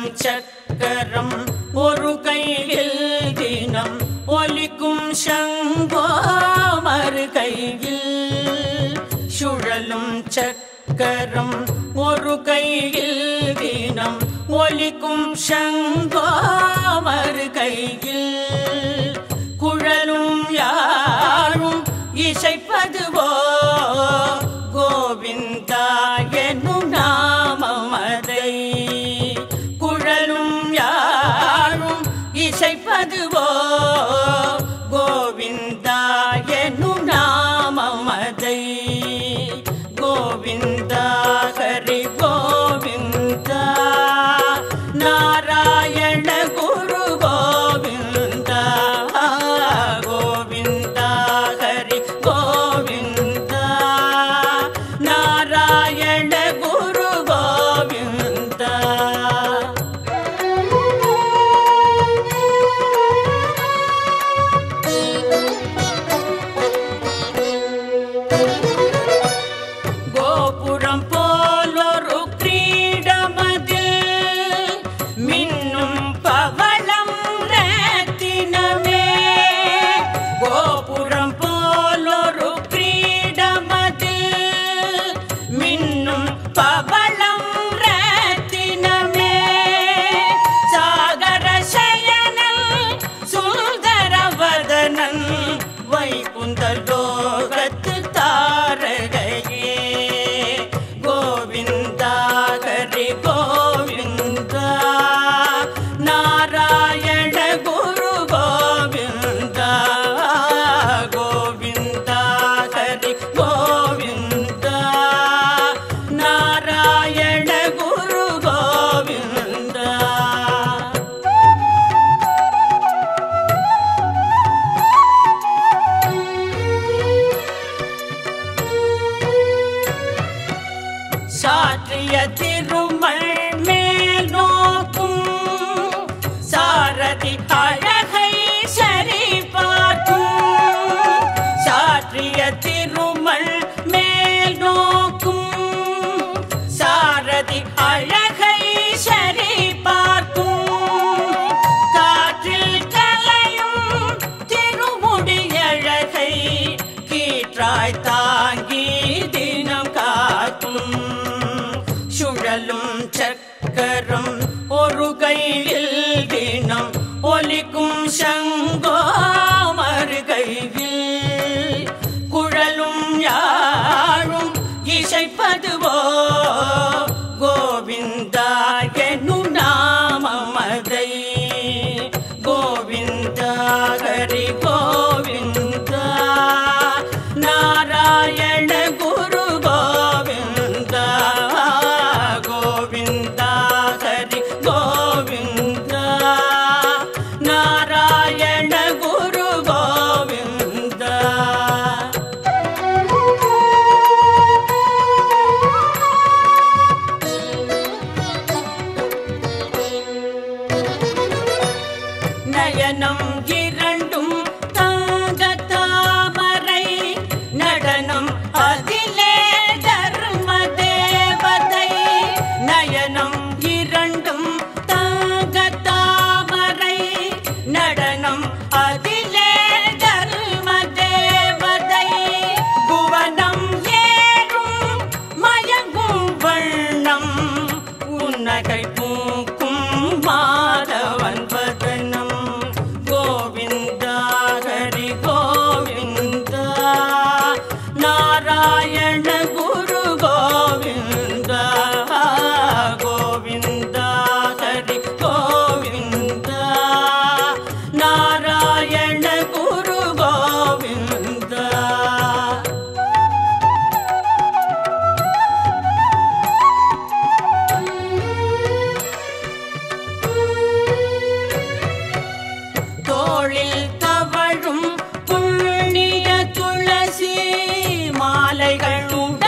சக்கரம் ஒரு கையில் தினம் ஒலிக்கும் சங்கோ மறு கையில் சுழலும் சக்கரம் ஒரு கையில் தினம் ஒலிக்கும் சங்கோ மறு கையில் குழலும் யாழும் இசைப்பதுவோ கோவிந்தா என்னும் நாமமதை குழலும் யாழும் இசைப்பதுவோ கோவிந்தா என்னும் நாமமதை கோவிந்தா ஹரி கோவிந்தா நாராயண குரு கோவிந்தா கோவிந்தா ஹரி கோவிந்தா நாராயண குரு கோவிந்தா கோபுரம் போலொரு கிரீடமதில் மின்னும் பவளம் ரத்தினமே கோபுரம் போலொரு கிரீடமதில் மின்னும் பவளம் ரத்தினமே சாகர சயனன் சுந்தரவதனன் வைகுந்த லோகத்து தாரகையே கோவிந்தா ஹரி கோவிந்தா நாராயண குரு கோவிந்தா கோவிந்தா ஹரி கோவிந்தா நாராயண குரு கோவிந்தா சாற்றிய திருமல் மேல் நோக்கும் சாரதி அழகை சரி பார்க்கும் சாற்றிய திருமல் மேல் நோக்கும் சாரதி அழகை சரி பார்க்கும் காற்றில் கலையும் திருமுடி அழகை கீற்றாய் தாங்கி தினம் காக்கும் சுழலும் சக்கரம் ஒரு கையில் தினம் ஒலிக்கும் சங்கோ மறு கையில் குழலும் யாழும் இசைப்பதுவோ கோவிந்தா என்னும் நாமமதை கோவிந்தா ஹரி கோவிந்தா நாராயண குரு கோவிந்தா கோவிந்தா ஹரி கோவிந்தா நாராயண குரு கோவிந்தா நயனம் இரண்டும் தங்க தாமரை நடனம் அதிலே தர்ம தேவதை நயனம் இரண்டும் தங்க தாமரை நடனம் அதிலே தர்ம தேவதை புவனம் ஏறும் மயங்கும் வண்ணம் உன்னகை பூக்கும் மாதவன் வதனம் கோவிந்தா ஹரி கோவிந்தா நாராயண குரு கோவிந்தா கோவிந்தா ஹரி கோவிந்தா நாராயண குரு கோவிந்தா தோளில் தவழும் புண்ணிய துளசி மாலைகள் உட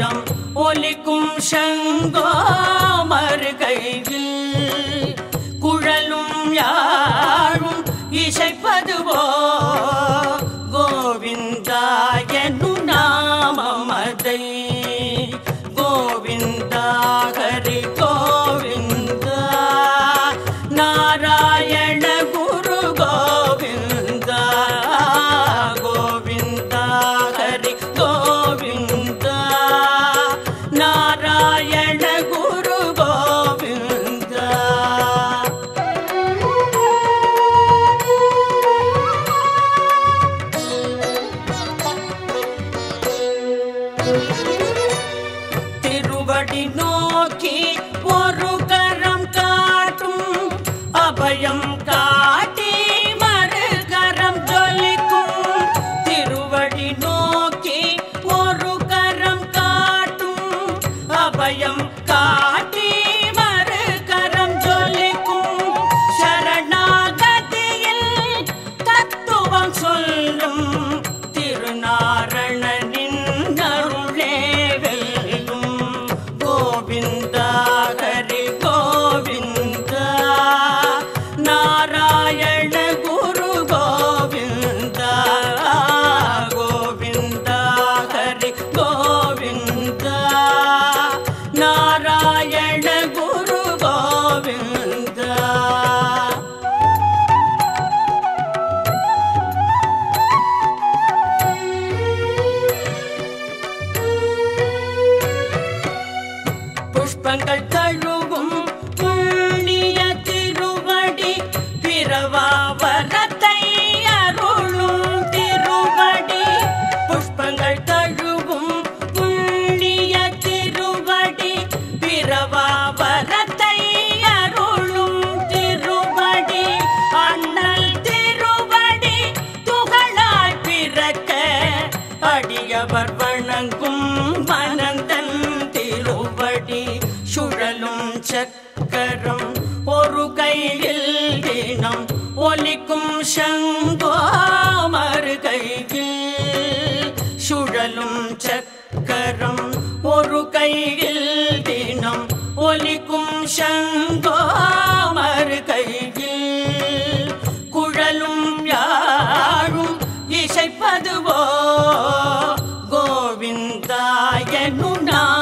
தினம் ஒலிக்கும் சங்கோ மறுகையில் குழலும் யாழும் இசைப்பதுவோ கோவிந்தா என்னும் நாமமதை கோவிந்தா ஹரி கோவிந்தா நாராயண குரு கோவிந்தா கோவிந்தா ஹரி கோவிந்தா நாராயண குரு கோவிந்தா திருவடி நோக்கி ஒரு கரம் காட்டும் அபயம் காட்டி மறு கரம் ஜொலிக்கும் திருவடி நோக்கி ஒரு கரம் காட்டும் அபயம் காட்டி மறு கரம் ஜொலிக்கும் சரணாகதியில் தத்துவம் சொல்லும் திருநாரணனின் அருளே வெல்லும் கோவிந்தா ஹரி கோவிந்தா நாராயண குரு கோவிந்தா கோவிந்தா ஹரி கோவிந்தா நாராயண குரு கோவிந்தா புஷ்பங்கள் தழுவும் புண்ணிய திருவடி பிறவா வரத்தை அருளும் திருவடி புஷ்பங்கள் தழுவும் புண்ணிய திருவடி பிறவா வரத்தை அருளும் திருவடி அண்ணல் திருவடி துகளாய் பிறக்க அடியவர் வணங்கும் மனந்தன் திருவடி சுழலும் சக்கரம் ஒரு கையில் தினம் ஒலிக்கும் சங்கோ மறு கையில் சுழலும் சக்கரம் ஒரு கையில் தினம் ஒலிக்கும் சங்கோ மறு கையில் குழலும் யாழும் இசைப்பதுவோ கோவிந்தா எனும்